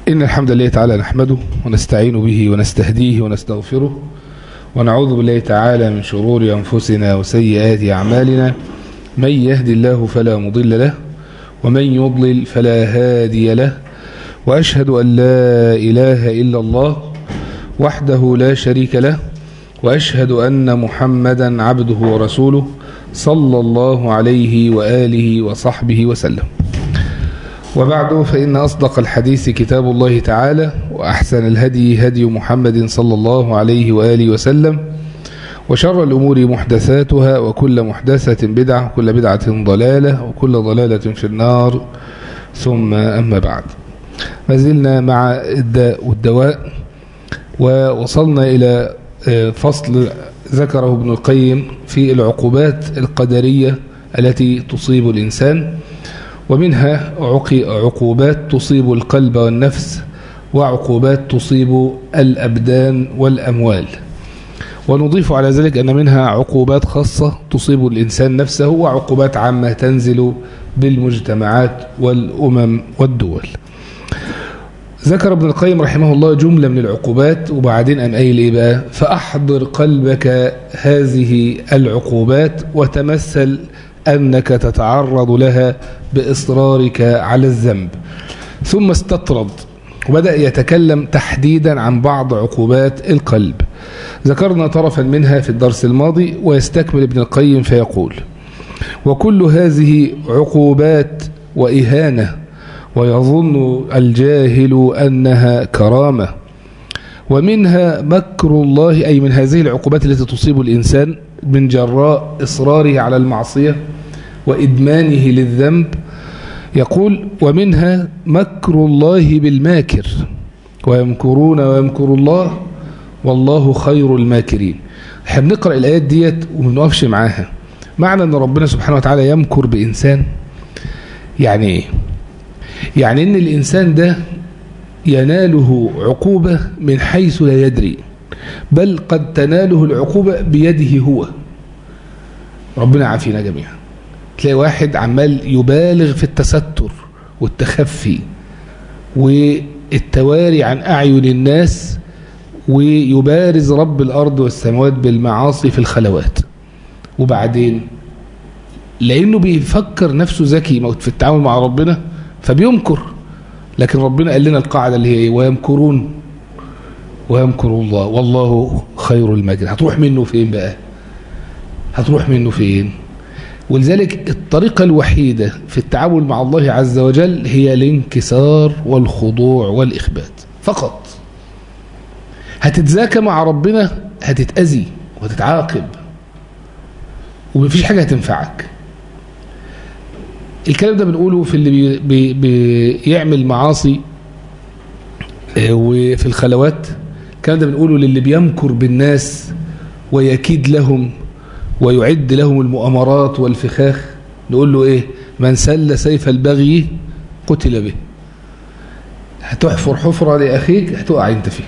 إن الحمد لله تعالى نحمده ونستعين به ونستهديه ونستغفره ونعوذ بالله تعالى من شرور أنفسنا وسيئات أعمالنا من يهدي الله فلا مضل له ومن يضلل فلا هادي له وأشهد أن لا إله إلا الله وحده لا شريك له وأشهد أن محمدا عبده ورسوله صلى الله عليه وآله وصحبه وسلم وبعد فإن أصدق الحديث كتاب الله تعالى وأحسن الهدي هدي محمد صلى الله عليه وآله وسلم وشر الأمور محدثاتها وكل محدثة بدعة وكل بدعة ضلالة وكل ضلالة في النار ثم أما بعد ما زلنا مع الداء والدواء ووصلنا إلى فصل ذكره ابن القيم في العقوبات القدرية التي تصيب الإنسان ومنها عقوبات تصيب القلب والنفس وعقوبات تصيب الأبدان والأموال ونضيف على ذلك أن منها عقوبات خاصة تصيب الإنسان نفسه وعقوبات عامة تنزل بالمجتمعات والأمم والدول ذكر ابن القيم رحمه الله جملة من العقوبات وبعدين أم قايل إيه بقى فأحضر قلبك هذه العقوبات وتمثل أنك تتعرض لها بإصرارك على الذنب ثم استطرد وبدأ يتكلم تحديدا عن بعض عقوبات القلب ذكرنا طرفا منها في الدرس الماضي ويستكمل ابن القيم فيقول وكل هذه عقوبات وإهانة ويظن الجاهل أنها كرامة ومنها مكر الله أي من هذه العقوبات التي تصيب الإنسان من جراء إصراره على المعصية وإدمانه للذنب يقول ومنها مكر الله بالماكر ويمكرون ويمكر الله والله خير الماكرين احنا بنقرأ الآيات ديت وما بنقفش معاها معنى أن ربنا سبحانه وتعالى يمكر بإنسان يعني إيه يعني أن الإنسان ده يناله عقوبة من حيث لا يدري بل قد تناله العقوبة بيده هو ربنا عافينا جميعا تلاقي واحد عمال يبالغ في التستر والتخفي والتواري عن أعين الناس ويبارز رب الأرض والسماوات بالمعاصي في الخلوات وبعدين لأنه بيفكر نفسه ذكي في التعامل مع ربنا فبيمكر لكن ربنا قال لنا القاعدة اللي هي ايه ويمكرون ويمكر الله والله خير الماكر هتروح منه فين بقى هتروح منه فين ولذلك الطريقة الوحيدة في التعامل مع الله عز وجل هي الانكسار والخضوع والإخبات فقط هتتزاكى مع ربنا هتتأذي وتتعاقب ومفيش حاجة هتنفعك الكلام ده بنقوله في اللي بي بي بيعمل معاصي وفي الخلوات الكلام ده بنقوله للي بيمكر بالناس ويكيد لهم ويعد لهم المؤامرات والفخاخ نقول له ايه من سل سيف البغي قتل به هتحفر حفرة لأخيك هتقع انت فيه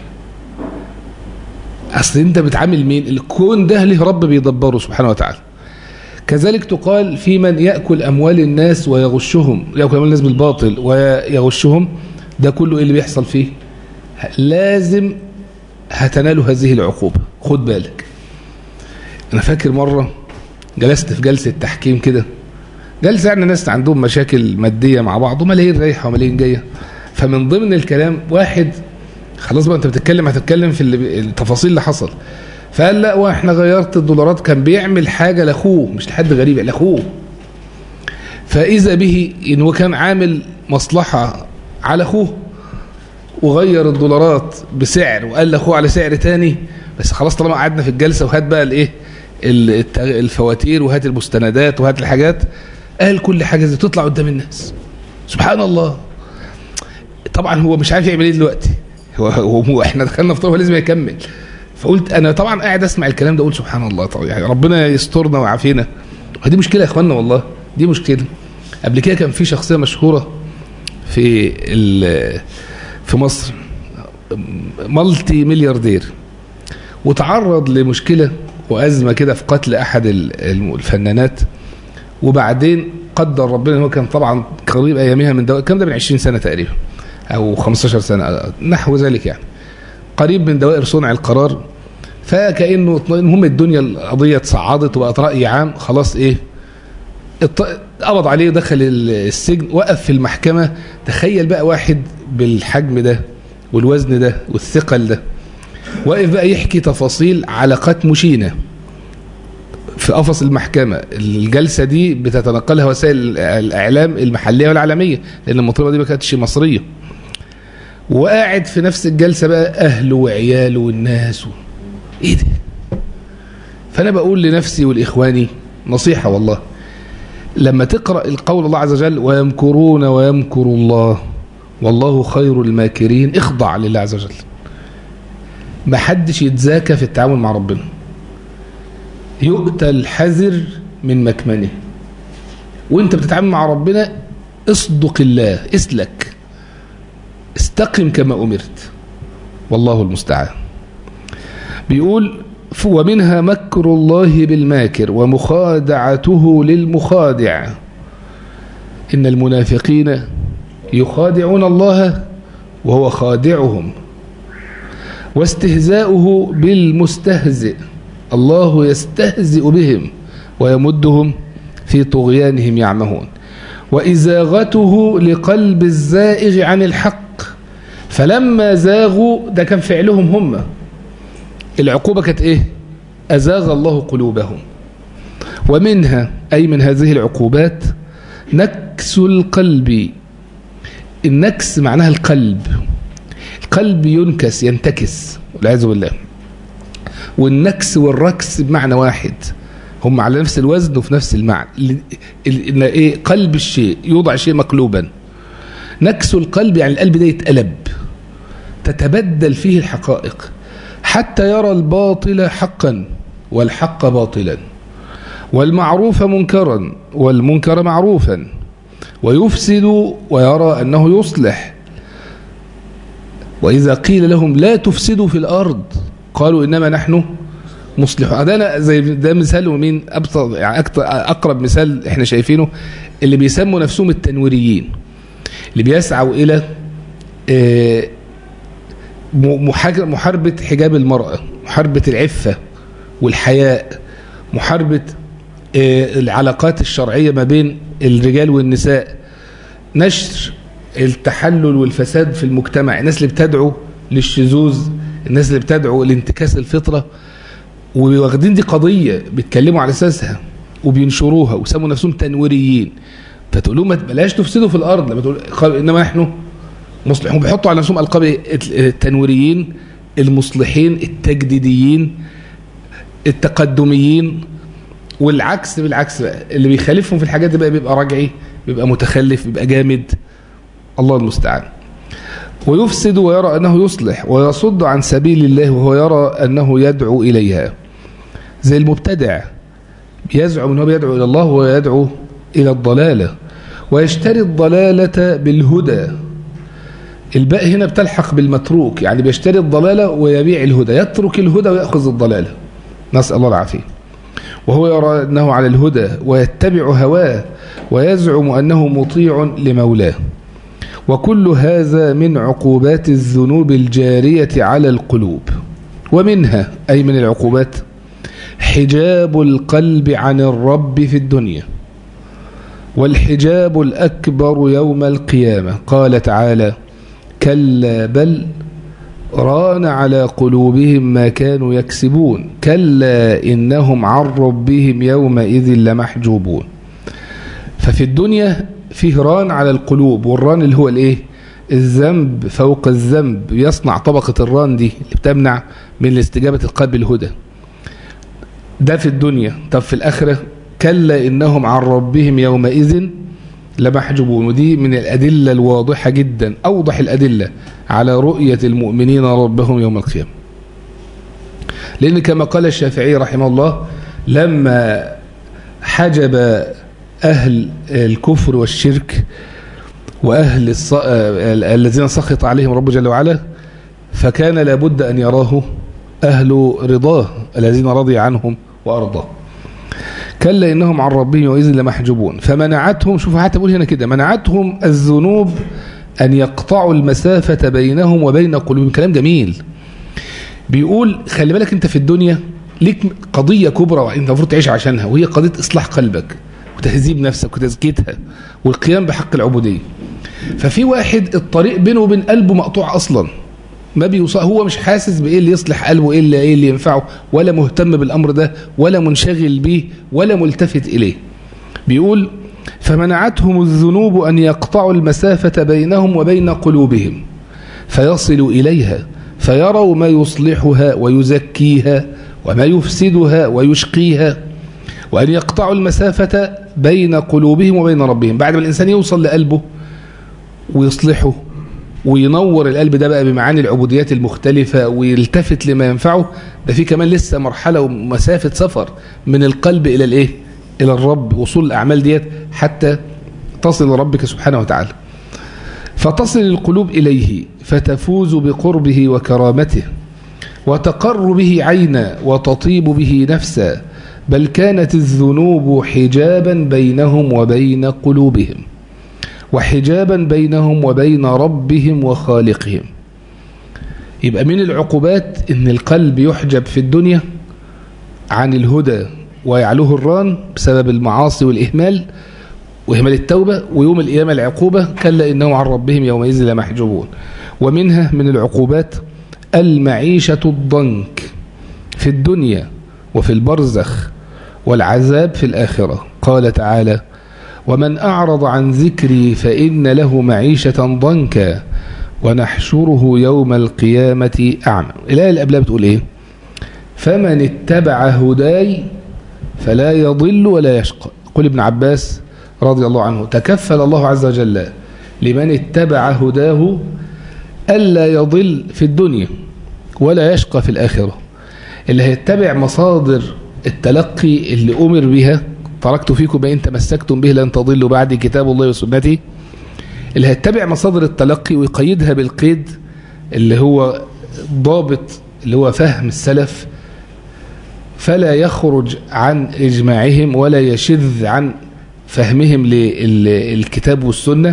اصل انت بتعامل مين الكون ده له رب بيدبره سبحانه وتعالى كذلك تقال في من يأكل أموال الناس ويغشهم يأكل أموال الناس بالباطل ويغشهم ده كله إيه اللي بيحصل فيه لازم هتنالوا هذه العقوبة خد بالك أنا فاكر مرة جلست في جلسة تحكيم كده جلسة يعني ناس عندهم مشاكل مادية مع بعض وملايين رايحة وملايين جاية فمن ضمن الكلام واحد خلاص بقى انت بتتكلم هتتكلم في التفاصيل اللي حصل فقال لا واحنا غيرت الدولارات كان بيعمل حاجة لاخوه مش لحد غريب لاخوه فإذا به إن هو كان عامل مصلحة على أخوه وغير الدولارات بسعر وقال لاخوه على سعر تاني بس خلاص طالما قعدنا في الجلسة وهات بقى الايه الفواتير وهات المستندات وهات الحاجات قال كل حاجة زي تطلع قدام الناس سبحان الله طبعا هو مش عارف يعمل ايه دلوقتي هو, هو احنا دخلنا في طرف لازم يكمل فقلت انا طبعا قاعد اسمع الكلام ده اقول سبحان الله طبعا يعني ربنا يسترنا ويعافينا ودي مشكله يا اخوانا والله دي مشكله قبل كده كان في شخصيه مشهوره في في مصر مالتي ملياردير وتعرض لمشكله وازمه كده في قتل احد الفنانات وبعدين قدر ربنا هو كان طبعا قريب ايامها من ده الكلام ده من 20 سنه تقريبا أو 15 سنة نحو ذلك يعني قريب من دوائر صنع القرار فكأنه المهم الدنيا القضية تصعدت وبقت رأي عام خلاص إيه قبض عليه دخل السجن وقف في المحكمة تخيل بقى واحد بالحجم ده والوزن ده والثقل ده واقف بقى يحكي تفاصيل علاقات مشينة في قفص المحكمة الجلسة دي بتتنقلها وسائل الإعلام المحلية والعالمية لأن المطربة دي ما كانتش مصرية وقاعد في نفس الجلسة بقى أهله وعياله والناس و... إيه ده فأنا بقول لنفسي والإخواني نصيحة والله لما تقرأ القول الله عز وجل ويمكرون ويمكر الله والله خير الماكرين اخضع لله عز وجل ما حدش يتزاكى في التعامل مع ربنا يؤتى الحذر من مكمنه وانت بتتعامل مع ربنا اصدق الله اسلك استقم كما أمرت والله المستعان بيقول ومنها مكر الله بالماكر ومخادعته للمخادع إن المنافقين يخادعون الله وهو خادعهم واستهزاؤه بالمستهزئ الله يستهزئ بهم ويمدهم في طغيانهم يعمهون وإزاغته لقلب الزائغ عن الحق فلما زاغوا ده كان فعلهم هم العقوبة كانت إيه أزاغ الله قلوبهم ومنها أي من هذه العقوبات نكس القلب النكس معناها القلب القلب ينكس ينتكس والعياذ بالله والنكس والركس بمعنى واحد هم على نفس الوزن وفي نفس المعنى إن إيه قلب الشيء يوضع شيء مقلوبا نكس القلب يعني القلب ده يتقلب تتبدل فيه الحقائق حتى يرى الباطل حقا والحق باطلا والمعروف منكرا والمنكر معروفا ويفسد ويرى أنه يصلح وإذا قيل لهم لا تفسدوا في الأرض قالوا إنما نحن مصلحون ده زي ده مثال ومين أبطل يعني أكتر أقرب مثال إحنا شايفينه اللي بيسموا نفسهم التنويريين اللي بيسعوا إلى محاربة حجاب المرأة محاربة العفة والحياء محاربة العلاقات الشرعية ما بين الرجال والنساء نشر التحلل والفساد في المجتمع الناس اللي بتدعو للشذوذ الناس اللي بتدعو لانتكاس الفطرة وواخدين دي قضية بيتكلموا على أساسها وبينشروها وسموا نفسهم تنويريين فتقول لهم ما بلاش تفسدوا في الأرض لما تقول إنما نحن مصلحون بيحطوا على نفسهم ألقاب التنويريين المصلحين التجديديين التقدميين والعكس بالعكس بقى اللي بيخالفهم في الحاجات دي بقى بيبقى راجعي بيبقى متخلف بيبقى جامد الله المستعان ويفسد ويرى أنه يصلح ويصد عن سبيل الله وهو يرى أنه يدعو إليها زي المبتدع يزعم أنه بيدعو إلى الله ويدعو إلى الضلالة ويشتري الضلالة بالهدى الباء هنا بتلحق بالمتروك يعني بيشتري الضلالة ويبيع الهدى يترك الهدى ويأخذ الضلالة نسأل الله العافية وهو يرى أنه على الهدى ويتبع هواه ويزعم أنه مطيع لمولاه وكل هذا من عقوبات الذنوب الجارية على القلوب ومنها أي من العقوبات حجاب القلب عن الرب في الدنيا والحجاب الأكبر يوم القيامة قال تعالى كلا بل ران على قلوبهم ما كانوا يكسبون كلا إنهم عن ربهم يومئذ لمحجوبون ففي الدنيا فيه ران على القلوب والران اللي هو الايه الذنب فوق الذنب يصنع طبقة الران دي اللي بتمنع من الاستجابة القلب الهدى ده في الدنيا طب في الآخرة كلا إنهم عن ربهم يومئذ لمحجوبون ودي من الأدلة الواضحة جدا أوضح الأدلة على رؤية المؤمنين ربهم يوم القيامة لأن كما قال الشافعي رحمه الله لما حجب أهل الكفر والشرك وأهل الص... الذين سخط عليهم رب جل وعلا فكان لابد أن يراه أهل رضاه الذين رضي عنهم وأرضاه كلا إنهم عن ربهم يومئذ لمحجوبون فمنعتهم شوفوا حتى بقول هنا كده منعتهم الذنوب أن يقطعوا المسافة بينهم وبين قلوبهم كلام جميل بيقول خلي بالك أنت في الدنيا ليك قضية كبرى وأنت المفروض تعيش عشانها وهي قضية إصلاح قلبك وتهذيب نفسك وتزكيتها والقيام بحق العبودية ففي واحد الطريق بينه وبين قلبه مقطوع أصلا ما بيوصل هو مش حاسس بايه اللي يصلح قلبه ايه اللي ايه اللي ينفعه ولا مهتم بالامر ده ولا منشغل بيه ولا ملتفت اليه بيقول فمنعتهم الذنوب ان يقطعوا المسافه بينهم وبين قلوبهم فيصلوا اليها فيروا ما يصلحها ويزكيها وما يفسدها ويشقيها وان يقطعوا المسافه بين قلوبهم وبين ربهم بعد ما الانسان يوصل لقلبه ويصلحه وينور القلب ده بقى بمعاني العبوديات المختلفة ويلتفت لما ينفعه ده في كمان لسه مرحلة ومسافة سفر من القلب إلى الإيه؟ إلى الرب وصول الأعمال ديت حتى تصل ربك سبحانه وتعالى فتصل القلوب إليه فتفوز بقربه وكرامته وتقر به عينا وتطيب به نفسا بل كانت الذنوب حجابا بينهم وبين قلوبهم وحجابا بينهم وبين ربهم وخالقهم يبقى من العقوبات ان القلب يحجب في الدنيا عن الهدى ويعلوه الران بسبب المعاصي والإهمال وإهمال التوبة ويوم القيامة العقوبة كلا إنهم عن ربهم يومئذ لمحجوبون ومنها من العقوبات المعيشة الضنك في الدنيا وفي البرزخ والعذاب في الآخرة قال تعالى ومن أعرض عن ذكري فإن له معيشة ضنكا ونحشره يوم القيامة أعمى الآية اللي قبلها بتقول إيه فمن اتبع هداي فلا يضل ولا يشقى قل ابن عباس رضي الله عنه تكفل الله عز وجل لمن اتبع هداه ألا يضل في الدنيا ولا يشقى في الآخرة اللي هيتبع مصادر التلقي اللي أمر بها تركت فيكم ما إن تمسكتم به لن تضلوا بعد كتاب الله وسنتي اللي هيتبع مصادر التلقي ويقيدها بالقيد اللي هو ضابط اللي هو فهم السلف فلا يخرج عن إجماعهم ولا يشذ عن فهمهم للكتاب والسنة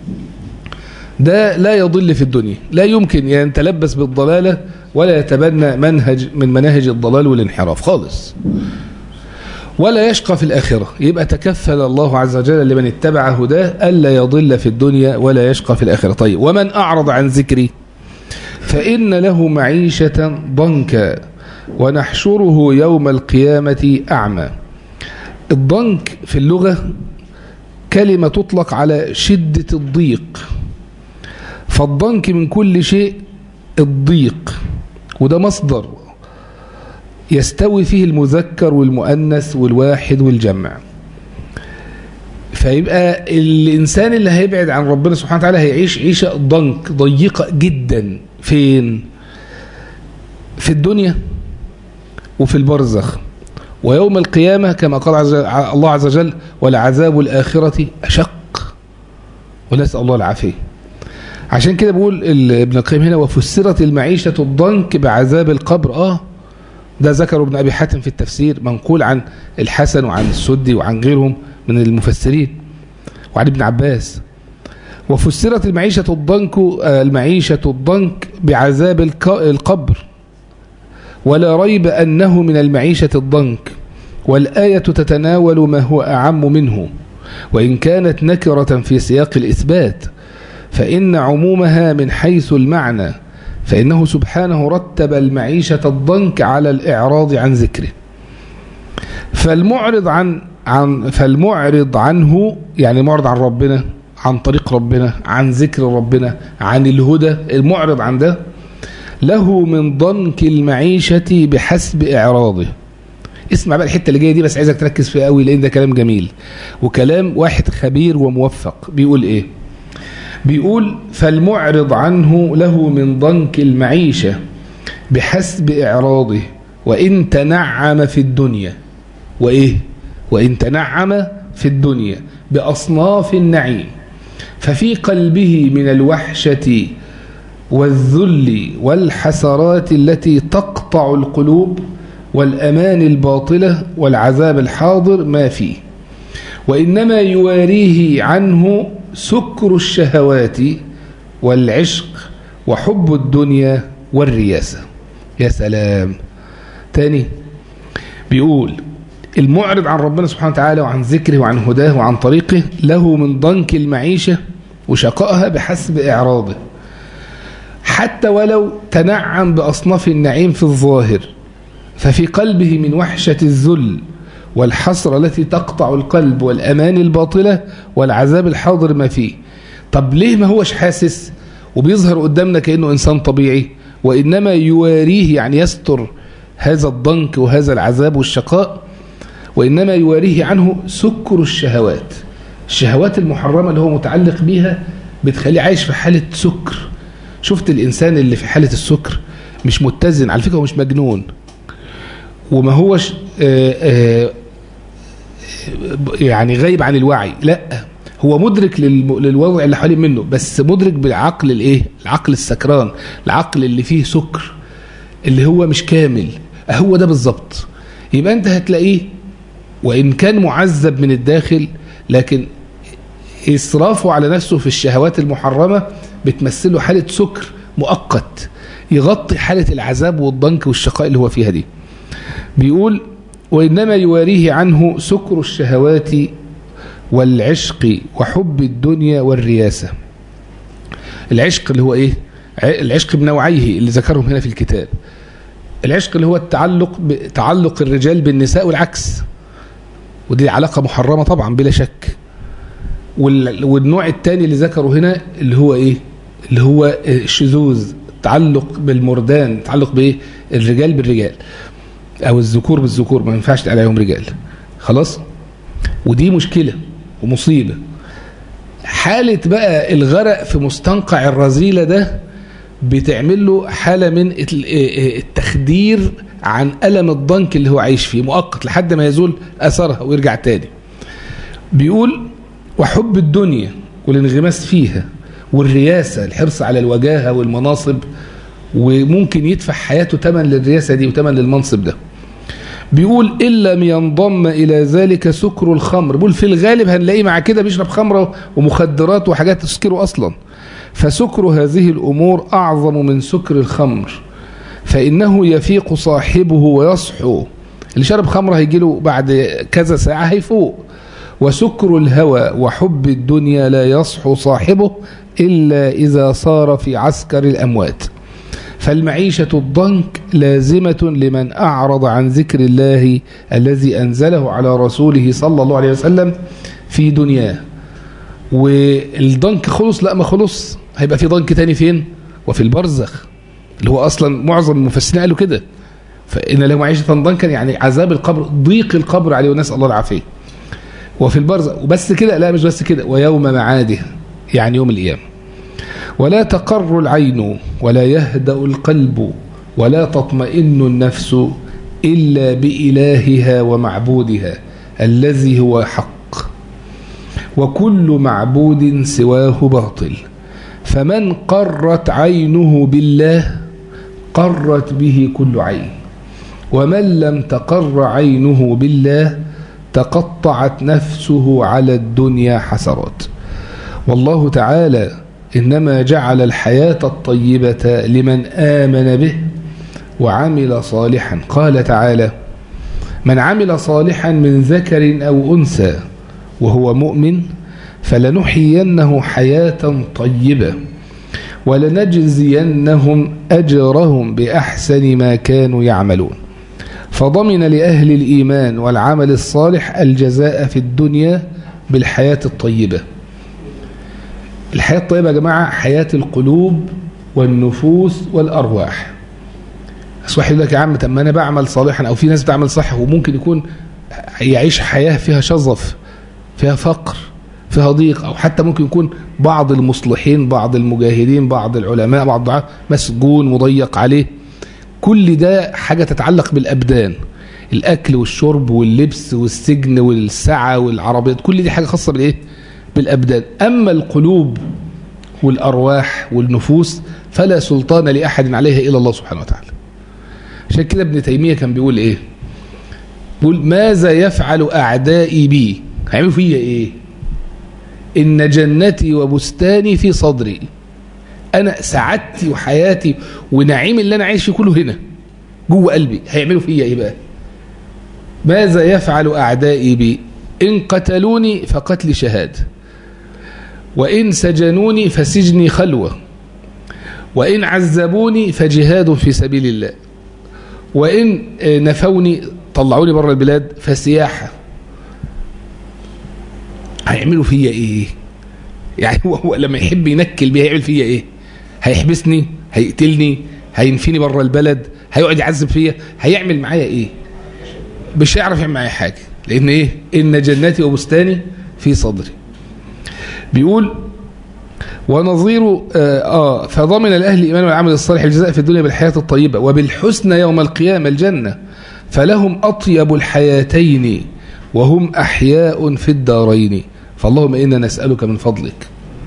ده لا يضل في الدنيا لا يمكن يتلبس بالضلالة ولا يتبنى منهج من مناهج الضلال والانحراف خالص ولا يشقى في الآخرة يبقى تكفل الله عز وجل لمن اتبع هداه ألا يضل في الدنيا ولا يشقى في الآخرة طيب ومن أعرض عن ذكري فإن له معيشة ضنكا ونحشره يوم القيامة أعمى الضنك في اللغة كلمة تطلق على شدة الضيق فالضنك من كل شيء الضيق وده مصدر يستوي فيه المذكر والمؤنث والواحد والجمع فيبقى الإنسان اللي هيبعد عن ربنا سبحانه وتعالى هيعيش عيشة ضنك ضيقة جدا فين في الدنيا وفي البرزخ ويوم القيامة كما قال عز الله عز وجل ولعذاب الآخرة أشق ونسأل الله العافية عشان كده بقول ابن القيم هنا وفسرت المعيشة الضنك بعذاب القبر آه ده ذكر ابن أبي حاتم في التفسير منقول عن الحسن وعن السدي وعن غيرهم من المفسرين وعن ابن عباس وفسرت المعيشة الضنك المعيشة الضنك بعذاب القبر ولا ريب أنه من المعيشة الضنك والآية تتناول ما هو أعم منه وإن كانت نكرة في سياق الإثبات فإن عمومها من حيث المعنى فإنه سبحانه رتب المعيشة الضنك على الإعراض عن ذكره فالمعرض عن عن فالمعرض عنه يعني معرض عن ربنا عن طريق ربنا عن ذكر ربنا عن الهدى المعرض عن ده له من ضنك المعيشة بحسب إعراضه اسمع بقى الحتة اللي جاية دي بس عايزك تركز فيها قوي لأن ده كلام جميل وكلام واحد خبير وموفق بيقول إيه بيقول فالمعرض عنه له من ضنك المعيشة بحسب إعراضه وإن تنعم في الدنيا وإيه وإن تنعم في الدنيا بأصناف النعيم ففي قلبه من الوحشة والذل والحسرات التي تقطع القلوب والأمان الباطلة والعذاب الحاضر ما فيه وإنما يواريه عنه سكر الشهوات والعشق وحب الدنيا والرياسة يا سلام تاني بيقول المعرض عن ربنا سبحانه وتعالى وعن ذكره وعن هداه وعن طريقه له من ضنك المعيشة وشقائها بحسب إعراضه حتى ولو تنعم بأصناف النعيم في الظاهر ففي قلبه من وحشة الذل والحسرة التي تقطع القلب والأمان الباطلة والعذاب الحاضر ما فيه طب ليه ما هوش حاسس وبيظهر قدامنا كأنه إنسان طبيعي وإنما يواريه يعني يستر هذا الضنك وهذا العذاب والشقاء وإنما يواريه عنه سكر الشهوات الشهوات المحرمة اللي هو متعلق بيها بتخليه عايش في حالة سكر شفت الإنسان اللي في حالة السكر مش متزن على فكرة هو مش مجنون وما هوش آآ آآ يعني غايب عن الوعي لا هو مدرك للوضع اللي حوالين منه بس مدرك بالعقل الايه العقل السكران العقل اللي فيه سكر اللي هو مش كامل هو ده بالظبط يبقى انت هتلاقيه وان كان معذب من الداخل لكن إسرافه على نفسه في الشهوات المحرمة بتمثله حالة سكر مؤقت يغطي حالة العذاب والضنك والشقاء اللي هو فيها دي بيقول وإنما يواريه عنه سكر الشهوات والعشق وحب الدنيا والرياسة العشق اللي هو إيه العشق بنوعيه اللي ذكرهم هنا في الكتاب العشق اللي هو التعلق تعلق الرجال بالنساء والعكس ودي علاقة محرمة طبعا بلا شك والنوع الثاني اللي ذكره هنا اللي هو ايه اللي هو الشذوذ تعلق بالمردان تعلق بايه الرجال بالرجال او الذكور بالذكور ما ينفعش تقال عليهم رجال خلاص ودي مشكلة ومصيبة حالة بقى الغرق في مستنقع الرذيلة ده بتعمل له حالة من التخدير عن ألم الضنك اللي هو عايش فيه مؤقت لحد ما يزول أثرها ويرجع تاني بيقول وحب الدنيا والانغماس فيها والرياسة الحرص على الوجاهة والمناصب وممكن يدفع حياته تمن للرياسة دي وتمن للمنصب ده بيقول إن لم ينضم إلى ذلك سكر الخمر بيقول في الغالب هنلاقيه مع كده بيشرب خمرة ومخدرات وحاجات تسكره أصلا فسكر هذه الأمور أعظم من سكر الخمر فإنه يفيق صاحبه ويصحو اللي شرب خمرة هيجيله بعد كذا ساعة هيفوق وسكر الهوى وحب الدنيا لا يصحو صاحبه إلا إذا صار في عسكر الأموات فالمعيشة الضنك لازمة لمن أعرض عن ذكر الله الذي أنزله على رسوله صلى الله عليه وسلم في دنياه والضنك خلص لا ما خلص هيبقى في ضنك تاني فين وفي البرزخ اللي هو أصلا معظم المفسرين قالوا كده فإن له معيشة ضنكا يعني عذاب القبر ضيق القبر عليه ونسأل الله العافية وفي البرزخ وبس كده لا مش بس كده ويوم معاده يعني يوم القيامة ولا تقر العين ولا يهدأ القلب ولا تطمئن النفس إلا بإلهها ومعبودها الذي هو حق وكل معبود سواه باطل فمن قرت عينه بالله قرت به كل عين ومن لم تقر عينه بالله تقطعت نفسه على الدنيا حسرات والله تعالى إنما جعل الحياة الطيبة لمن آمن به وعمل صالحا قال تعالى من عمل صالحا من ذكر أو أنثى وهو مؤمن فلنحيينه حياة طيبة ولنجزينهم أجرهم بأحسن ما كانوا يعملون فضمن لأهل الإيمان والعمل الصالح الجزاء في الدنيا بالحياة الطيبة الحياة الطيبة يا جماعة حياة القلوب والنفوس والأرواح أصبح يقول لك يا عم طب ما أنا بعمل صالحا أو في ناس بتعمل صح وممكن يكون يعيش حياة فيها شظف فيها فقر فيها ضيق أو حتى ممكن يكون بعض المصلحين بعض المجاهدين بعض العلماء بعض الدعاء مسجون مضيق عليه كل ده حاجة تتعلق بالأبدان الأكل والشرب واللبس والسجن والسعة والعربيات كل دي حاجة خاصة بالإيه؟ بالأبدان أما القلوب والأرواح والنفوس فلا سلطان لأحد عليها إلا الله سبحانه وتعالى عشان كده ابن تيمية كان بيقول إيه بيقول ماذا يفعل أعدائي بي هيعملوا فيا إيه إن جنتي وبستاني في صدري انا سعادتي وحياتي ونعيم اللي انا عايش فيه كله هنا جوه قلبي هيعملوا فيا ايه بقى ماذا يفعل اعدائي بي ان قتلوني فقتلي شهاده وان سجنوني فسجني خلوه وان عذبوني فجهاد في سبيل الله وان نفوني طلعوني بره البلاد فسياحه هيعملوا فيا ايه يعني هو, هو لما يحب ينكل بيه هيعمل فيا ايه هيحبسني هيقتلني هينفيني بره البلد هيقعد يعذب فيا هيعمل معايا ايه مش هيعرف يعمل معايا حاجه لان ايه ان جنتي وبستاني في صدري بيقول ونظير آه, آه فضمن الأهل الإيمان والعمل الصالح الجزاء في الدنيا بالحياة الطيبة وبالحسنى يوم القيامة الجنة فلهم أطيب الحياتين وهم أحياء في الدارين فاللهم إنا نسألك من فضلك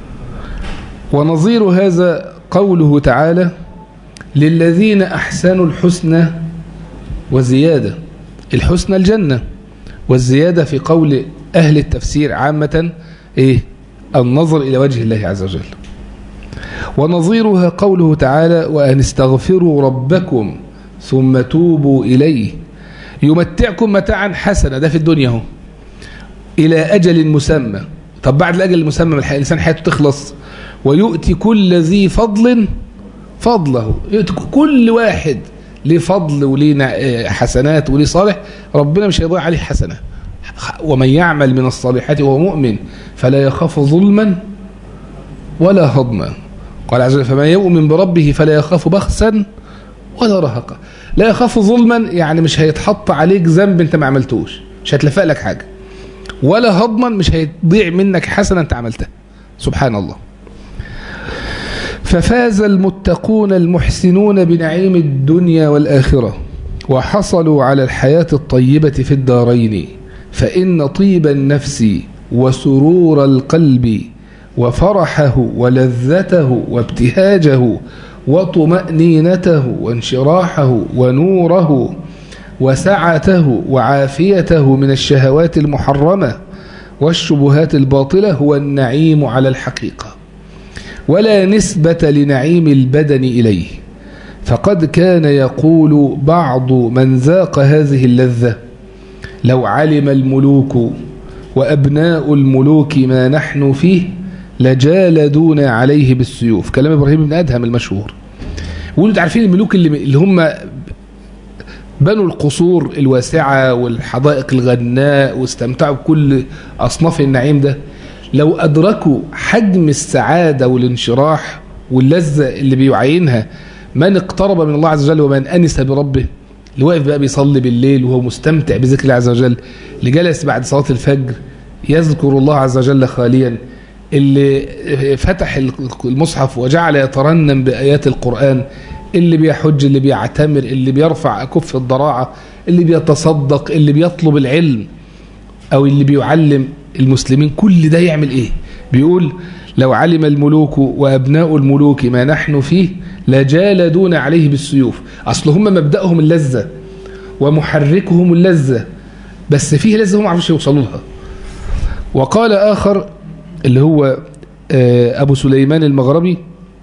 ونظير هذا قوله تعالى للذين أحسنوا الحسنى وزيادة الحسنى الجنة والزيادة في قول أهل التفسير عامة إيه النظر إلى وجه الله عز وجل ونظيرها قوله تعالى وأن استغفروا ربكم ثم توبوا إليه يمتعكم متاعا حسنا ده في الدنيا هو إلى أجل مسمى طب بعد الأجل المسمى الإنسان حياته تخلص ويؤتي كل ذي فضل فضله يؤتي كل واحد ليه فضل وليه حسنات وليه صالح ربنا مش هيضيع عليه حسنة ومن يعمل من الصالحات وهو مؤمن فلا يخاف ظلما ولا هضما قال عز وجل فمن يؤمن بربه فلا يخاف بخسا ولا رهقا لا يخاف ظلما يعني مش هيتحط عليك ذنب انت ما عملتوش مش هتلفق لك حاجة ولا هضما مش هيضيع منك حسنة انت عملتها سبحان الله ففاز المتقون المحسنون بنعيم الدنيا والآخرة وحصلوا على الحياة الطيبة في الدارين فإن طيب النفس وسرور القلب وفرحه ولذته وابتهاجه وطمأنينته وانشراحه ونوره وسعته وعافيته من الشهوات المحرمة والشبهات الباطلة هو النعيم على الحقيقة ولا نسبة لنعيم البدن إليه فقد كان يقول بعض من ذاق هذه اللذة لو علم الملوك وأبناء الملوك ما نحن فيه لجالدونا عليه بالسيوف كلام إبراهيم بن أدهم المشهور يقولوا عارفين الملوك اللي, اللي هم بنوا القصور الواسعة والحدائق الغناء واستمتعوا بكل أصناف النعيم ده لو أدركوا حجم السعادة والانشراح واللذة اللي بيعينها من اقترب من الله عز وجل ومن أنس بربه اللي واقف بقى بيصلي بالليل وهو مستمتع بذكر الله عز وجل اللي جلس بعد صلاة الفجر يذكر الله عز وجل خاليا اللي فتح المصحف وجعل يترنم بآيات القرآن اللي بيحج اللي بيعتمر اللي بيرفع كف الضراعة اللي بيتصدق اللي بيطلب العلم أو اللي بيعلم المسلمين كل ده يعمل إيه بيقول لو علم الملوك وأبناء الملوك ما نحن فيه لجالدون عليه بالسيوف أصل هم مبدأهم اللذة ومحركهم اللذة بس فيه لذة هم عرفش يوصلوا لها وقال آخر اللي هو أبو سليمان المغربي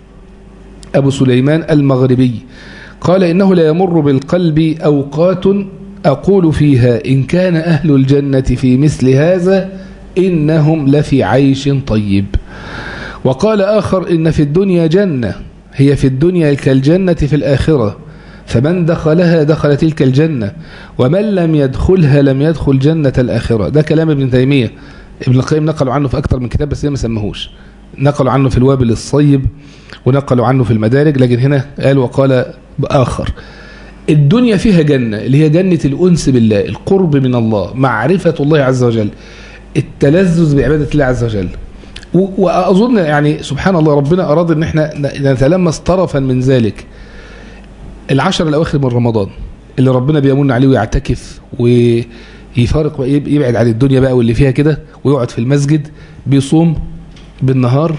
أبو سليمان المغربي قال إنه لا يمر بالقلب أوقات أقول فيها إن كان أهل الجنة في مثل هذا إنهم لفي عيش طيب وقال آخر إن في الدنيا جنة هي في الدنيا كالجنة في الآخرة فمن دخلها دخل تلك الجنة ومن لم يدخلها لم يدخل جنة الآخرة ده كلام ابن تيمية ابن القيم نقلوا عنه في أكثر من كتاب بس ما سمهوش نقلوا عنه في الوابل الصيب ونقلوا عنه في المدارج لكن هنا قال وقال آخر الدنيا فيها جنة اللي هي جنة الأنس بالله القرب من الله معرفة الله عز وجل التلذذ بعبادة الله عز وجل وأظن يعني سبحان الله ربنا أراد أن احنا نتلمس طرفا من ذلك العشر الأواخر من رمضان اللي ربنا بيمن عليه ويعتكف ويفارق يبعد عن الدنيا بقى واللي فيها كده ويقعد في المسجد بيصوم بالنهار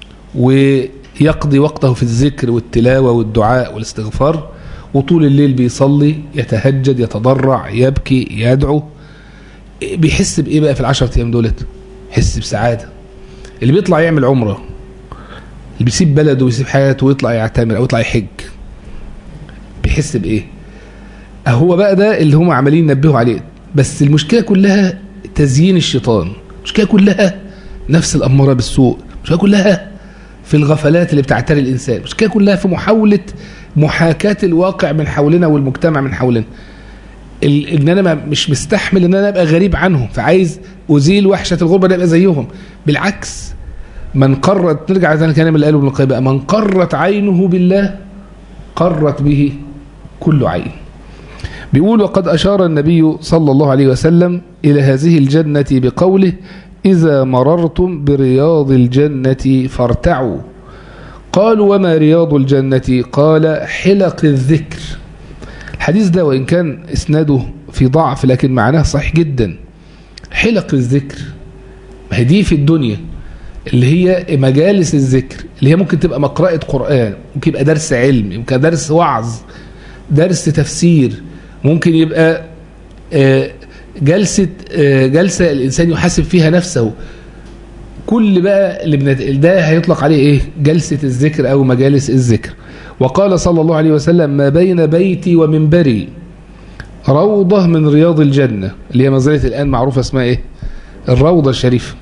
ويقضي وقته في الذكر والتلاوة والدعاء والاستغفار وطول الليل بيصلي يتهجد يتضرع يبكي يدعو بيحس بإيه بقى في العشرة أيام دولت يحس بسعادة اللي بيطلع يعمل عمرة اللي بيسيب بلده ويسيب حياته ويطلع يعتمر او يطلع يحج بيحس بايه هو بقى ده اللي هم عمالين ينبهوا عليه بس المشكله كلها تزيين الشيطان المشكله كلها نفس الاماره بالسوء المشكله كلها في الغفلات اللي بتعتري الانسان المشكله كلها في محاوله محاكاه الواقع من حولنا والمجتمع من حولنا ان انا مش مستحمل ان انا ابقى غريب عنهم فعايز ازيل وحشه الغربه ان ابقى زيهم بالعكس من قرت نرجع زي الكلام اللي قاله ابن القيم بقى من قرت عينه بالله قرت به كل عين بيقول وقد أشار النبي صلى الله عليه وسلم إلى هذه الجنة بقوله إذا مررتم برياض الجنة فارتعوا قالوا وما رياض الجنة قال حلق الذكر الحديث ده وإن كان إسناده في ضعف لكن معناه صحيح جدا حلق الذكر ما هي دي في الدنيا اللي هي مجالس الذكر اللي هي ممكن تبقى مقرأة قرآن ممكن يبقى درس علم ممكن درس وعظ درس تفسير ممكن يبقى جلسة جلسة الإنسان يحاسب فيها نفسه كل بقى اللي بنت... ده هيطلق عليه إيه جلسة الذكر أو مجالس الذكر وقال صلى الله عليه وسلم ما بين بيتي ومنبري روضة من رياض الجنة اللي هي ما زالت الآن معروفة اسمها إيه الروضة الشريفة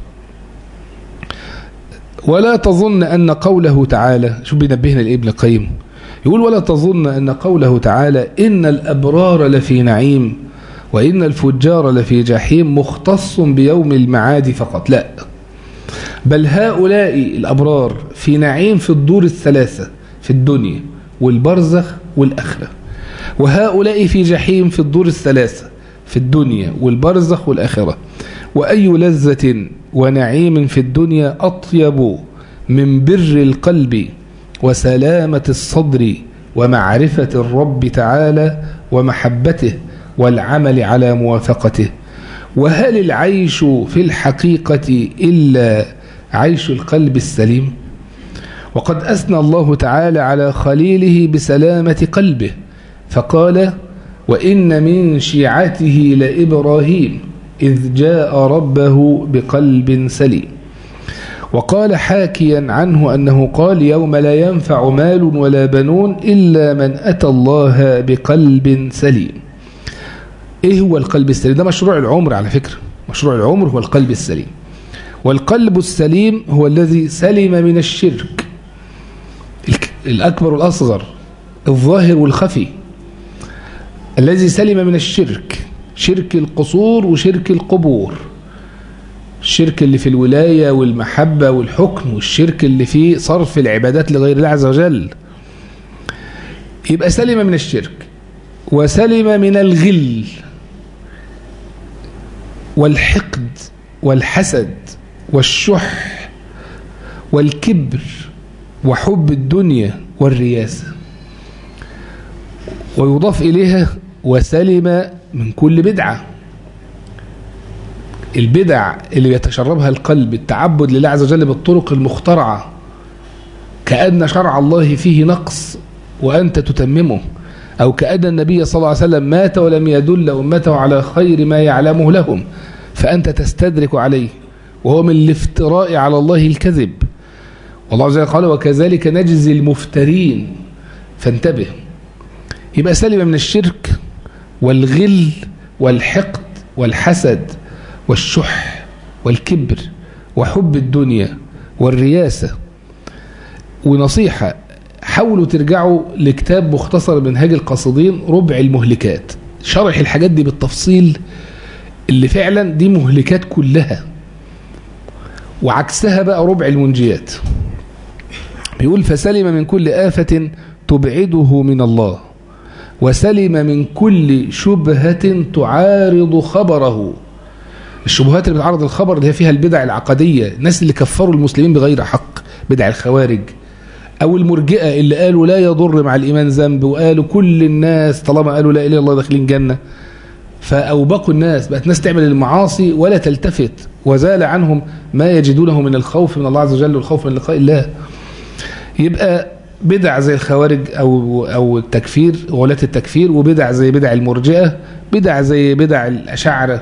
ولا تظن أن قوله تعالى شو بينبهنا لابن القيم يقول ولا تظن أن قوله تعالى إن الأبرار لفي نعيم وإن الفجار لفي جحيم مختص بيوم المعاد فقط لا بل هؤلاء الأبرار في نعيم في الدور الثلاثة في الدنيا والبرزخ والأخرة وهؤلاء في جحيم في الدور الثلاثة في الدنيا والبرزخ والآخرة وأي لذة ونعيم في الدنيا أطيب من بر القلب وسلامة الصدر ومعرفة الرب تعالى ومحبته والعمل على موافقته وهل العيش في الحقيقة إلا عيش القلب السليم وقد أثنى الله تعالى على خليله بسلامة قلبه فقال وإن من شيعته لإبراهيم إذ جاء ربه بقلب سليم وقال حاكيا عنه أنه قال يوم لا ينفع مال ولا بنون إلا من أتى الله بقلب سليم إيه هو القلب السليم ده مشروع العمر على فكرة مشروع العمر هو القلب السليم والقلب السليم هو الذي سلم من الشرك الأكبر والأصغر الظاهر والخفي الذي سلم من الشرك شرك القصور وشرك القبور الشرك اللي في الولاية والمحبة والحكم والشرك اللي في صرف العبادات لغير الله عز وجل يبقى سلم من الشرك وسلم من الغل والحقد والحسد والشح والكبر وحب الدنيا والرياسة ويضاف إليها وسلم من كل بدعة البدع اللي يتشربها القلب التعبد لله عز وجل بالطرق المخترعة كأن شرع الله فيه نقص وأنت تتممه أو كأن النبي صلى الله عليه وسلم مات ولم يدل أمته على خير ما يعلمه لهم فأنت تستدرك عليه وهو من الافتراء على الله الكذب والله عز وجل قال وكذلك نجزي المفترين فانتبه يبقى سلم من الشرك والغل والحقد والحسد والشح والكبر وحب الدنيا والرياسة ونصيحة حاولوا ترجعوا لكتاب مختصر منهاج القاصدين ربع المهلكات شرح الحاجات دي بالتفصيل اللي فعلا دي مهلكات كلها وعكسها بقى ربع المنجيات بيقول فسلم من كل آفة تبعده من الله وسلم من كل شبهة تعارض خبره الشبهات اللي بتعرض الخبر اللي هي فيها البدع العقدية الناس اللي كفروا المسلمين بغير حق بدع الخوارج أو المرجئة اللي قالوا لا يضر مع الإيمان ذنب وقالوا كل الناس طالما قالوا لا إله إلا الله داخلين جنة فأوبقوا الناس بقت ناس تعمل المعاصي ولا تلتفت وزال عنهم ما يجدونه من الخوف من الله عز وجل والخوف من لقاء الله يبقى بدع زي الخوارج أو أو التكفير غلاة التكفير وبدع زي بدع المرجئة بدع زي بدع الأشاعرة